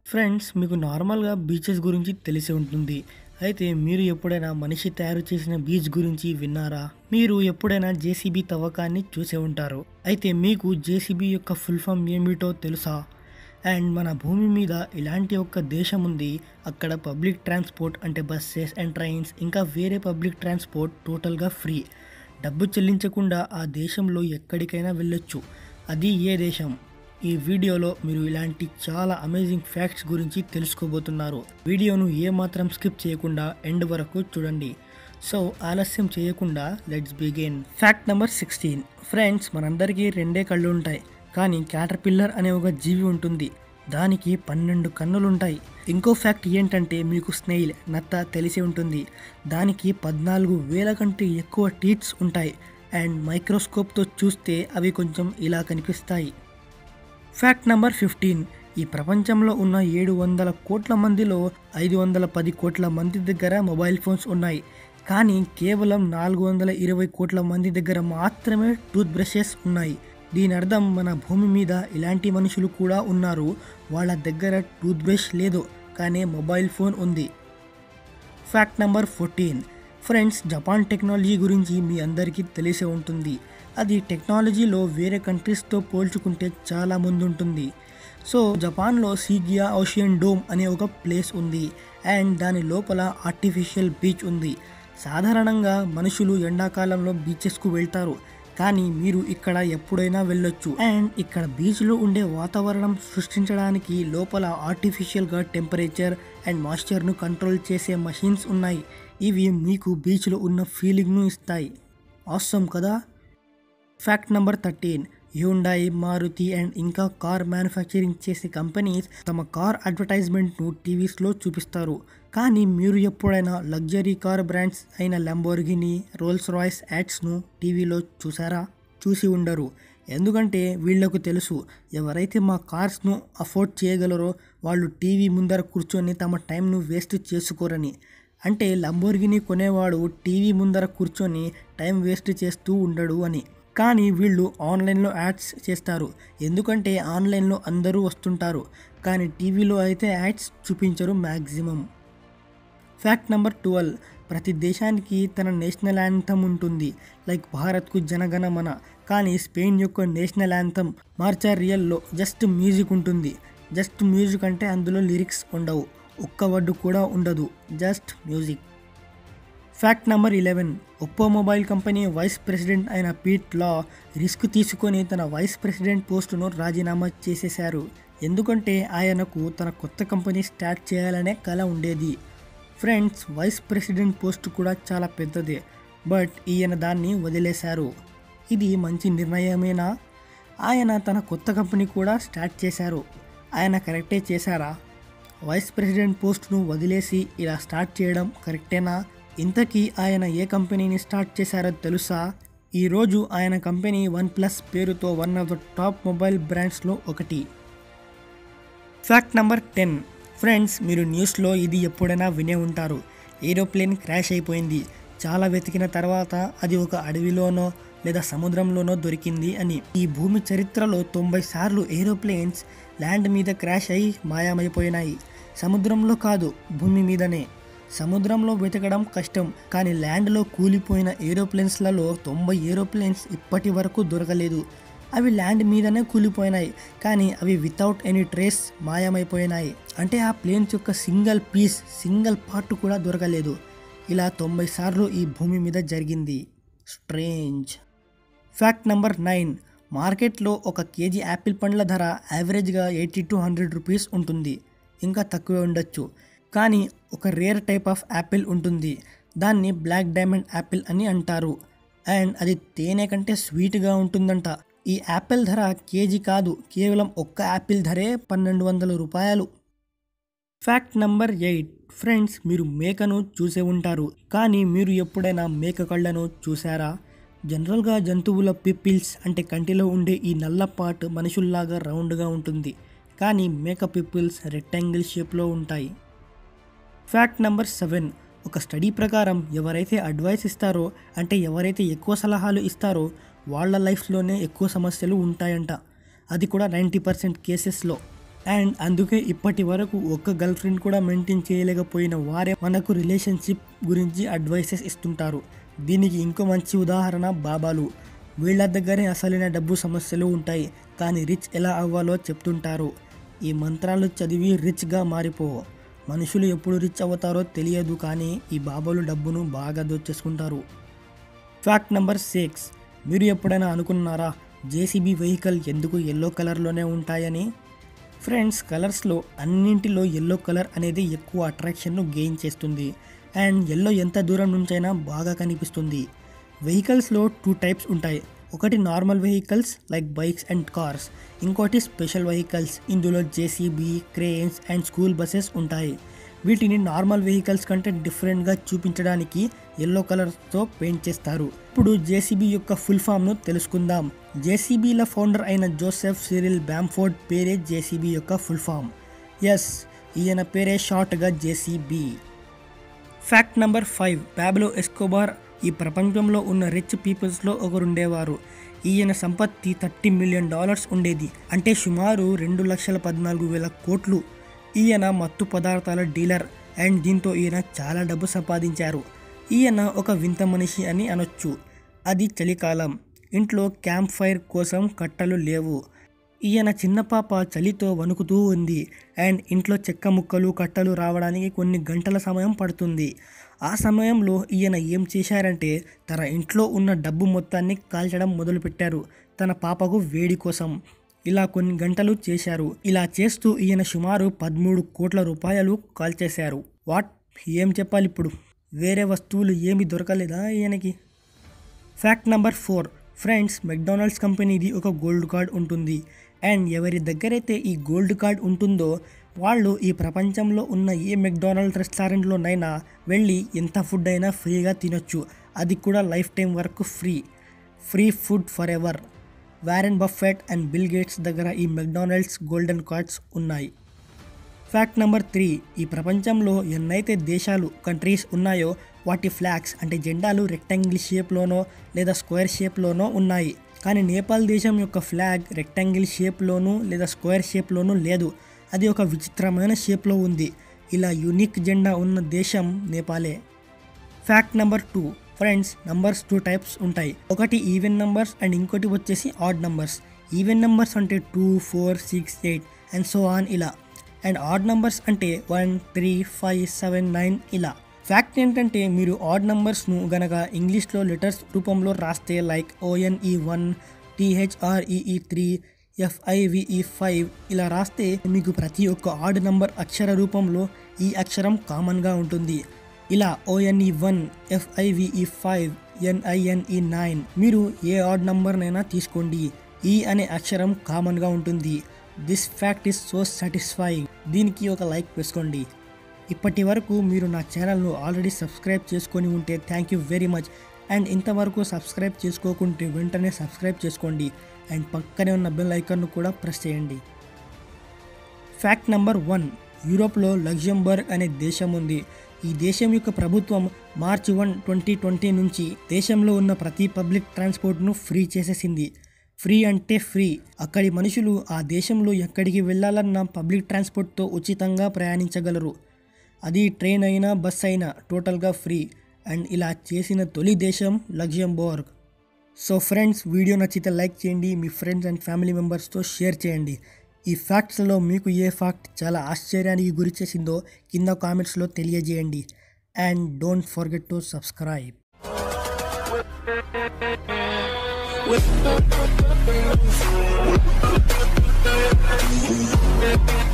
friends మీకు నార్మల్గా beaches గురించి తెలిసి ఉంటుంది అయితే మీరు ఎప్పుడైనా మనిషి తయారు చేసిన బీచ్ గురించి విన్నారా మీరు ఎప్పుడైనా జేసీబీ తవ్వకాన్ని చూసే ఉంటారు అయితే మీకు జేసీబీ యొక్క ఫుల్ ఫామ్ ఏమిటో తెలుసా అండ్ మన భూమి మీద ఇలాంటి ఒక దేశం ఉంది అక్కడ పబ్లిక్ ట్రాన్స్పోర్ట్ అంటే బస్సెస్ అండ్ ట్రైన్స్ ఇంకా వేరే పబ్లిక్ ట్రాన్స్పోర్ట్ టోటల్గా ఫ్రీ డబ్బు చెల్లించకుండా ఆ దేశంలో ఎక్కడికైనా వెళ్ళొచ్చు అది ఏ దేశం ఈ వీడియోలో మీరు ఇలాంటి చాలా అమేజింగ్ ఫ్యాక్ట్స్ గురించి తెలుసుకోబోతున్నారు వీడియోను ఏమాత్రం స్కిప్ చేయకుండా ఎండ్ వరకు చూడండి సో ఆలస్యం చేయకుండా let's begin fact number sixteen friends మనందరికీ రెండే కళ్ళు ఉంటాయి కానీ క్యాటర్పిల్లర్ అనే ఒక జీవి ఉంటుంది దానికి పన్నెండు కన్నులుంటాయి ఇంకో ఫ్యాక్ట్ ఏంటంటే మీకు స్నేయిల్ నత్త తెలిసి ఉంటుంది దానికి పద్నాలుగు వేల కంటే ఎక్కువ టీత్స్ ఉంటాయి అండ్ మైక్రోస్కోప్తో చూస్తే అవి కొంచెం ఇలా కనిపిస్తాయి ఫ్యాక్ట్ నెంబర్ ఫిఫ్టీన్ ఈ ప్రపంచంలో ఉన్న ఏడు వందల కోట్ల మందిలో ఐదు వందల పది కోట్ల మంది దగ్గర మొబైల్ ఫోన్స్ ఉన్నాయి కానీ కేవలం నాలుగు వందల ఇరవై కోట్ల మంది దగ్గర మాత్రమే టూత్ బ్రషెస్ ఉన్నాయి దీని అర్థం మన భూమి మీద ఇలాంటి మనుషులు కూడా ఉన్నారు వాళ్ళ దగ్గర టూత్ బ్రష్ లేదు కానీ మొబైల్ ఫోన్ ఉంది fact number fourteen friends Japan technology గురించి మీ అందరికీ తెలిసే ఉంటుంది అది టెక్నాలజీలో వేరే కంట్రీస్తో పోల్చుకుంటే చాలా ముందుంటుంది సో జపాన్లో సీగియా ఓషియన్ డోమ్ అనే ఒక ప్లేస్ ఉంది అండ్ దాని లోపల ఆర్టిఫిషియల్ బీచ్ ఉంది సాధారణంగా మనుషులు ఎండాకాలంలో బీచెస్కు వెళ్తారు కానీ మీరు ఇక్కడ ఎప్పుడైనా వెళ్ళొచ్చు అండ్ ఇక్కడ బీచ్లో ఉండే వాతావరణం సృష్టించడానికి లోపల ఆర్టిఫిషియల్గా టెంపరేచర్ అండ్ మాయిశ్చర్ను కంట్రోల్ చేసే మషిన్స్ ఉన్నాయి ఇవి మీకు బీచ్లో ఉన్న ఫీలింగ్ను ఇస్తాయి అవసరం కదా fact number thirteen Hyundai Maruti and ఇంకా కార్ మ్యానుఫ్యాక్చరింగ్ చేసే కంపెనీస్ తమ కార్ అడ్వర్టైజ్మెంట్ను టీవీస్లో చూపిస్తారు కానీ మీరు ఎప్పుడైనా లగ్జరీ కార్ బ్రాండ్స్ అయిన లంబోర్గిని రోల్స్ రాయ్స్ యాడ్స్ను టీవీలో చూసారా చూసి ఉండరు ఎందుకంటే వీళ్లకు తెలుసు ఎవరైతే మా కార్స్ను అఫోర్డ్ చేయగలరో వాళ్ళు టీవీ ముందర కూర్చొని తమ టైంను వేస్ట్ చేసుకోరని అంటే లంబోర్గిని కొనేవాడు టీవీ ముందర కూర్చొని టైం వేస్ట్ చేస్తూ ఉండడు అని కానీ వీళ్ళు ఆన్లైన్లో యాడ్స్ చేస్తారు ఎందుకంటే ఆన్లైన్లో అందరూ వస్తుంటారు కానీ టీవీలో అయితే యాడ్స్ చూపించరు మ్యాక్సిమం ఫ్యాక్ట్ నెంబర్ ట్వెల్వ్ ప్రతి దేశానికి తన నేషనల్ యాంథమ్ ఉంటుంది లైక్ భారత్కు జనగణమన కానీ స్పెయిన్ యొక్క నేషనల్ యాంథమ్ మార్చా రియల్లో జస్ట్ మ్యూజిక్ ఉంటుంది జస్ట్ మ్యూజిక్ అంటే అందులో లిరిక్స్ ఉండవు ఒక్క వర్డ్ కూడా ఉండదు just music fact number eleven Oppo mobile company vice president అయిన పీట్ లా రిస్క్ తీసుకొని తన వైస్ ప్రెసిడెంట్ పోస్టును రాజీనామా చేసేశారు ఎందుకంటే ఆయనకు తన కొత్త కంపెనీ స్టార్ట్ చేయాలనే కల ఉండేది ఫ్రెండ్స్ వైస్ ప్రెసిడెంట్ పోస్ట్ కూడా చాలా పెద్దదే బట్ ఈయన దాన్ని వదిలేశారు ఇది మంచి నిర్ణయమేనా ఆయన తన కొత్త కంపెనీ కూడా స్టార్ట్ చేశారు ఆయన కరెక్టే చేశారా వైస్ ప్రెసిడెంట్ పోస్ట్ను వదిలేసి ఇలా స్టార్ట్ చేయడం కరెక్టేనా ఇంతకీ ఆయన ఏ కంపెనీని స్టార్ట్ చేశారో తెలుసా ఈరోజు ఆయన కంపెనీ వన్ ప్లస్ పేరుతో one of the top mobile బ్రాండ్స్లో ఒకటి ఫ్యాక్ట్ నెంబర్ టెన్ ఫ్రెండ్స్ మీరు న్యూస్లో ఇది ఎప్పుడైనా వినే ఉంటారు ఏరోప్లేన్ క్రాష్ అయిపోయింది చాలా వెతికిన తర్వాత అది ఒక అడవిలోనో లేదా సముద్రంలోనో దొరికింది అని ఈ భూమి చరిత్రలో తొంభై సార్లు ఏరోప్లేన్స్ ల్యాండ్ మీద క్రాష్ అయి మాయమైపోయినాయి సముద్రంలో కాదు భూమి మీదనే సముద్రంలో వెతకడం కష్టం కానీ ల్యాండ్లో కూలిపోయిన ఏరోప్లేన్స్లలో తొంభై ఏరోప్లేన్స్ ఇప్పటి వరకు దొరకలేదు అవి ల్యాండ్ మీదనే కూలిపోయినాయి కానీ అవి వితౌట్ ఎనీ ట్రేస్ మాయమైపోయినాయి అంటే ఆ ప్లేన్స్ యొక్క సింగిల్ పీస్ సింగిల్ పార్ట్ కూడా దొరకలేదు ఇలా తొంభై సార్లు ఈ భూమి మీద జరిగింది స్ట్రేంజ్ ఫ్యాక్ట్ నెంబర్ నైన్ మార్కెట్లో ఒక కేజీ యాపిల్ పండ్ల ధర యావరేజ్గా ఎయిటీ టు హండ్రెడ్ రూపీస్ ఉంటుంది ఇంకా తక్కువే ఉండొచ్చు కానీ ఒక రేర్ టైప్ ఆఫ్ యాపిల్ ఉంటుంది దాన్ని బ్లాక్ డైమండ్ యాపిల్ అని అంటారు అండ్ అది తేనె కంటే స్వీట్గా ఉంటుందంట ఈ యాపిల్ ధర కేజీ కాదు కేవలం ఒక్క యాపిల్ ధరే పన్నెండు వందల రూపాయలు ఫ్యాక్ట్ నంబర్ ఎయిట్ ఫ్రెండ్స్ మీరు మేకను చూసే ఉంటారు కానీ మీరు ఎప్పుడైనా మేక కళ్ళను చూసారా జనరల్గా జంతువుల పిప్పిల్స్ అంటే కంటిలో ఉండే ఈ నల్ల పార్ట్ మనుషుల్లాగా రౌండ్గా ఉంటుంది కానీ మేక పిప్పిల్స్ రెక్టాంగిల్ షేప్లో ఉంటాయి ఫ్యాక్ట్ నెంబర్ సెవెన్ ఒక స్టడీ ప్రకారం ఎవరైతే అడ్వైస్ ఇస్తారో అంటే ఎవరైతే ఎక్కువ సలహాలు ఇస్తారో వాళ్ళ లైఫ్లోనే ఎక్కువ సమస్యలు ఉంటాయంట అది కూడా నైంటీ పర్సెంట్ కేసెస్లో అండ్ అందుకే ఇప్పటి వరకు ఒక్క గర్ల్ ఫ్రెండ్ కూడా మెయింటైన్ చేయలేకపోయిన వారే మనకు రిలేషన్షిప్ గురించి అడ్వైసెస్ ఇస్తుంటారు దీనికి ఇంకో మంచి ఉదాహరణ బాబాలు వీళ్ళ దగ్గరే అసలైన డబ్బు సమస్యలు ఉంటాయి కానీ రిచ్ ఎలా అవ్వాలో చెప్తుంటారు ఈ మంత్రాలు చదివి రిచ్గా మారిపో మనుషులు ఎప్పుడు రిచ్ అవుతారో తెలియదు కానీ ఈ బాబాలు డబ్బును బాగా దోచేసుకుంటారు ఫ్యాక్ట్ నెంబర్ సిక్స్ మీరు ఎప్పుడైనా అనుకున్నారా జేసీబీ వెహికల్ ఎందుకు ఎల్లో కలర్లోనే ఉంటాయని ఫ్రెండ్స్ కలర్స్లో అన్నింటిలో ఎల్లో కలర్ అనేది ఎక్కువ అట్రాక్షన్ను గెయిన్ చేస్తుంది అండ్ ఎల్లో ఎంత దూరం నుంచైనా బాగా కనిపిస్తుంది వెహికల్స్లో టూ టైప్స్ ఉంటాయి ఒకటి normal vehicles like bikes and cars ఇంకోటి స్పెషల్ వెహికల్స్ ఇందులో JCB cranes and school buses ఉంటాయి వీటిని నార్మల్ వెహికల్స్ కంటే డిఫరెంట్గా చూపించడానికి ఎల్లో కలర్తో పెయింట్ చేస్తారు ఇప్పుడు జేసీబీ యొక్క ఫుల్ ఫామ్ను తెలుసుకుందాం జేసీబీల ఫౌండర్ అయిన జోసెఫ్ సిరిల్ బ్యాంఫోర్డ్ పేరే జేసీబీ యొక్క ఫుల్ ఫామ్ ఎస్ ఈయన పేరే షార్ట్గా JCB fact number five Pablo Escobar ఈ ప్రపంచంలో ఉన్న రిచ్ పీపుల్స్లో ఒకరుండేవారు ఈయన సంపత్తి థర్టీ మిలియన్ డాలర్స్ ఉండేది అంటే సుమారు రెండు లక్షల పద్నాలుగు వేల కోట్లు ఈయన మత్తు పదార్థాల డీలర్ అండ్ దీంతో ఈయన చాలా డబ్బు సంపాదించారు ఈయన ఒక వింత మనిషి అని అనొచ్చు అది చలికాలం ఇంట్లో క్యాంప్ ఫైర్ కోసం కట్టలు లేవు ఈయన చిన్న పాప చలితో వణుకుతూ ఉంది అండ్ ఇంట్లో చెక్క ముక్కలు కట్టలు రావడానికి కొన్ని గంటల సమయం పడుతుంది ఆ సమయంలో ఈయన ఏం చేశారంటే తన ఇంట్లో ఉన్న డబ్బు మొత్తాన్ని కాల్చడం మొదలుపెట్టారు తన పాపకు వేడి కోసం ఇలా కొన్ని గంటలు చేశారు ఇలా చేస్తూ ఈయన సుమారు పదమూడు కోట్ల రూపాయలు కాల్చేశారు వాట్ ఏం చెప్పాలి ఇప్పుడు వేరే వస్తువులు ఏమి దొరకలేదా ఈయనకి fact number four friends McDonald's కంపెనీది ఒక గోల్డ్ కార్డ్ ఉంటుంది అండ్ ఎవరి దగ్గరైతే ఈ గోల్డ్ కార్డ్ ఉంటుందో వాళ్ళు ఈ ప్రపంచంలో ఉన్న ఏ మెక్డానల్డ్ రెస్టారెంట్లోనైనా వెళ్ళి ఎంత ఫుడ్ అయినా ఫ్రీగా తినొచ్చు అది కూడా లైఫ్ టైం వరకు free free food forever Warren Buffett and Bill Gates దగ్గర ఈ మెక్డానల్డ్స్ గోల్డెన్ కార్డ్స్ ఉన్నాయి ఫ్యాక్ట్ నెంబర్ త్రీ ఈ ప్రపంచంలో ఎన్నైతే దేశాలు కంట్రీస్ ఉన్నాయో వాటి ఫ్లాగ్స్ అంటే జెండాలు రెక్టాంగిల్ షేప్లోనో లేదా స్క్వేర్ షేప్లోనో ఉన్నాయి కానీ నేపాల్ దేశం యొక్క ఫ్లాగ్ రెక్టాంగిల్ షేప్లోనూ లేదా స్క్వేర్ షేప్లోనూ లేదు అది ఒక విచిత్రమైన షేప్లో ఉంది ఇలా యూనిక్ జెండా ఉన్న దేశం నేపాలే fact number two friends numbers two types ఉంటాయి ఒకటి ఈవెన్ నంబర్స్ అండ్ ఇంకోటి వచ్చేసి ఆడ్ నంబర్స్ ఈవెన్ నంబర్స్ అంటే two four six eight and so on ఇలా అండ్ ఆడ్ నంబర్స్ అంటే one three five seven nine ఇలా ఫ్యాక్ట్ ఏంటంటే మీరు ఆడ్ నంబర్స్ను గనక ఇంగ్లీష్లో లెటర్స్ రూపంలో రాస్తే like O N E one T H R E E three F I V E five ఇలా రాస్తే మీకు ప్రతి ఒక్క ఆడ్ నంబర్ అక్షర రూపంలో ఈ అక్షరం కామన్గా ఉంటుంది ఇలా O N E one F I V E five N I N E nine మీరు ఏ ఆడ్ నంబర్నైనా తీసుకోండి ఈ అనే అక్షరం కామన్గా ఉంటుంది this fact is so satisfying దీనికి ఒక లైక్ వేసుకోండి ఇప్పటి వరకు మీరు నా ఛానల్ను ఆల్రెడీ సబ్స్క్రైబ్ చేసుకొని ఉంటే thank you very much and ఇంతవరకు సబ్స్క్రైబ్ చేసుకోకుంటే వెంటనే సబ్స్క్రైబ్ చేసుకోండి అండ్ పక్కనే ఉన్న బెల్ ఐకాన్ను కూడా ప్రెస్ చేయండి ఫ్యాక్ట్ నెంబర్ వన్ యూరోప్లో లగ్జంబర్గ్ అనే దేశం ఉంది ఈ దేశం యొక్క ప్రభుత్వం మార్చి వన్ ట్వంటీ ట్వంటీ నుంచి దేశంలో ఉన్న ప్రతి పబ్లిక్ ట్రాన్స్పోర్ట్ను ఫ్రీ చేసేసింది ఫ్రీ అంటే ఫ్రీ అక్కడి మనుషులు ఆ దేశంలో ఎక్కడికి వెళ్ళాలన్నా పబ్లిక్ ట్రాన్స్పోర్ట్తో ఉచితంగా ప్రయాణించగలరు అది ట్రైన్ అయినా బస్ అయినా టోటల్గా ఫ్రీ అండ్ ఇలా చేసిన తొలి దేశం లగ్జంబర్గ్ సో ఫ్రెండ్స్ వీడియో నచ్చితే లైక్ చేయండి మీ ఫ్రెండ్స్ అండ్ ఫ్యామిలీ మెంబర్స్తో షేర్ చేయండి ఈ ఫ్యాక్ట్స్లో మీకు ఏ ఫ్యాక్ట్ చాలా ఆశ్చర్యానికి గురి చేసిందో కింద కామెంట్స్లో తెలియజేయండి and don't forget to subscribe With